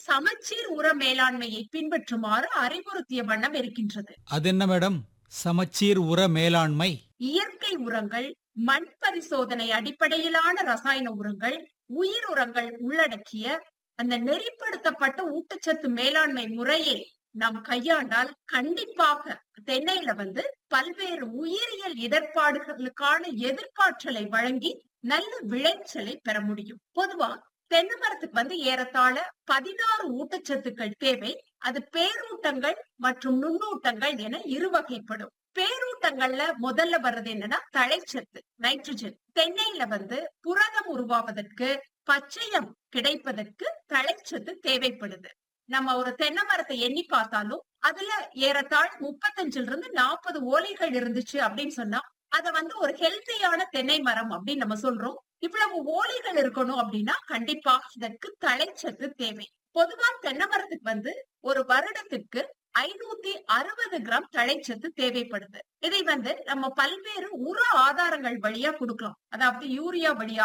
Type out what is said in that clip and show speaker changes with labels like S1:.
S1: சமச்சீர் உர மேலாண்மையை பின்பற்றுமாறு அறிவுறுத்திய வண்ணம் இருக்கின்றது
S2: அது என்ன மேடம் சமச்சீர் உர மேலாண்மை
S1: இயற்கை உரங்கள் மண் பரிசோதனை அடிப்படையிலான ரசாயன உரங்கள் உயிர் உரங்கள் உள்ளடக்கிய அந்த நெறிப்படுத்தப்பட்ட ஊட்டச்சத்து மேலாண்மை முறையை நாம் கையாண்டால் கண்டிப்பாக தென்னையில வந்து பல்வேறு உயிரியல் இடர்பாடுகளுக்கான எதிர்காற்றலை வழங்கி நல்ல விளைச்சலை பெற முடியும் பொதுவா தென்னை மரத்துக்கு வந்து ஏறத்தாழ பதினாறு ஊட்டச்சத்துக்கள் தேவை அது பேரூட்டங்கள் மற்றும் நுண்ணூட்டங்கள் என இரு வகைப்படும் பேரூட்டங்கள்ல முதல்ல வர்றது என்னன்னா தழைச்சத்து நைட்ரஜன் தென்னையில வந்து புரதம் உருவாவதற்கு பச்சையம் கிடைப்பதற்கு தழைச்சத்து தேவைப்படுது நம்ம ஒரு தென்னை மரத்தை எண்ணி பார்த்தாலும் அதுல ஏறத்தாழ் முப்பத்தஞ்சுல இருந்து நாற்பது ஓலைகள் இருந்துச்சு அப்படின்னு சொன்னா அத வந்து ஒரு ஹெல்த்தியான தென்னை மரம் அப்படின்னு நம்ம சொல்றோம் இவ்வளவு ஓலைகள் இருக்கணும் அப்படின்னா கண்டிப்பாக இதற்கு தழைச்சத்து தேவை பொதுவா தென்னை மரத்துக்கு வந்து ஒரு வருடத்துக்கு ஐநூத்தி அறுபது கிராம் தழைச்சத்து தேவைப்படுது இதை வந்து நம்ம பல்வேறு உர ஆதாரங்கள் வழியா கொடுக்கலாம் அதாவது யூரியா வழியா